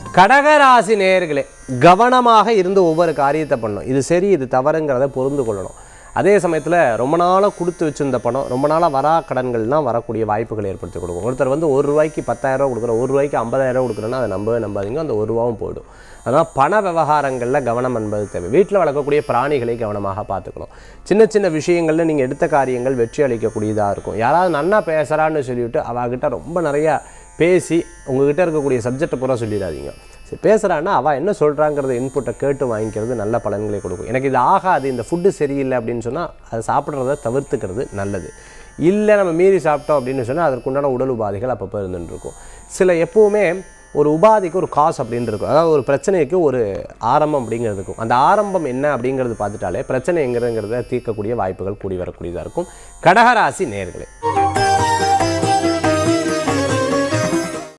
கடகராசி நேயர்களே கவனமாக இருந்து ஒவ்வொரு காரியத்தை பண்ணணும் இது சரி இது தவறுங்கிறத பொருந்து கொள்ளணும் அதே சமயத்தில் ரொம்ப நாளாக கொடுத்து வச்சிருந்த பணம் ரொம்ப நாளாக வரா கடன்கள்லாம் வரக்கூடிய வாய்ப்புகள் ஏற்படுத்தி கொடுக்கும் ஒருத்தர் வந்து ஒரு ரூபாய்க்கு பத்தாயிரம் ரூபா கொடுக்குற ஒரு ரூபாய்க்கு ஐம்பதாயிரம் ரூபா கொடுக்குறேன்னா அதை நம்பவே நம்பாதீங்க அந்த ஒரு ரூபாவும் போயிடும் அதனால் பண விவகாரங்களில் கவனம் என்பது தேவை வீட்டில் வளர்க்கக்கூடிய பிராணிகளை கவனமாக பார்த்துக்கணும் சின்ன சின்ன விஷயங்களில் நீங்கள் எடுத்த காரியங்கள் வெற்றி அளிக்கக்கூடியதாக இருக்கும் யாராவது நன்னா பேசுகிறான்னு சொல்லிவிட்டு அவகிட்ட ரொம்ப நிறையா பேசி உங்ககிட்ட இருக்கக்கூடிய சப்ஜெக்டை பூரா சொல்லிடாதீங்க சரி பேசுகிறான்னா அவள் என்ன சொல்கிறாங்கிறத இன்புட்டை கேட்டு வாங்கிக்கிறது நல்ல பலன்களை கொடுக்கும் எனக்கு இது ஆகாது இந்த ஃபுட்டு சரியில்லை அப்படின்னு சொன்னால் அதை சாப்பிட்றத தவிர்த்துக்கிறது நல்லது இல்லை நம்ம மீறி சாப்பிட்டோம் அப்படின்னு சொன்னால் அதற்குண்டான உடல் உபாதைகள் அப்பப்போ இருந்துட்டு இருக்கும் சில எப்போவுமே ஒரு உபாதிக்கு ஒரு காசு அப்படின்னு இருக்கும் அதாவது ஒரு பிரச்சனைக்கு ஒரு ஆரம்பம் அப்படிங்கிறது இருக்கும் அந்த ஆரம்பம் என்ன அப்படிங்கிறது பார்த்துட்டாலே பிரச்சனை எங்கிறங்கிறத தீர்க்கக்கூடிய வாய்ப்புகள் கூடி வரக்கூடியதாக இருக்கும் கடகராசி நேர்களே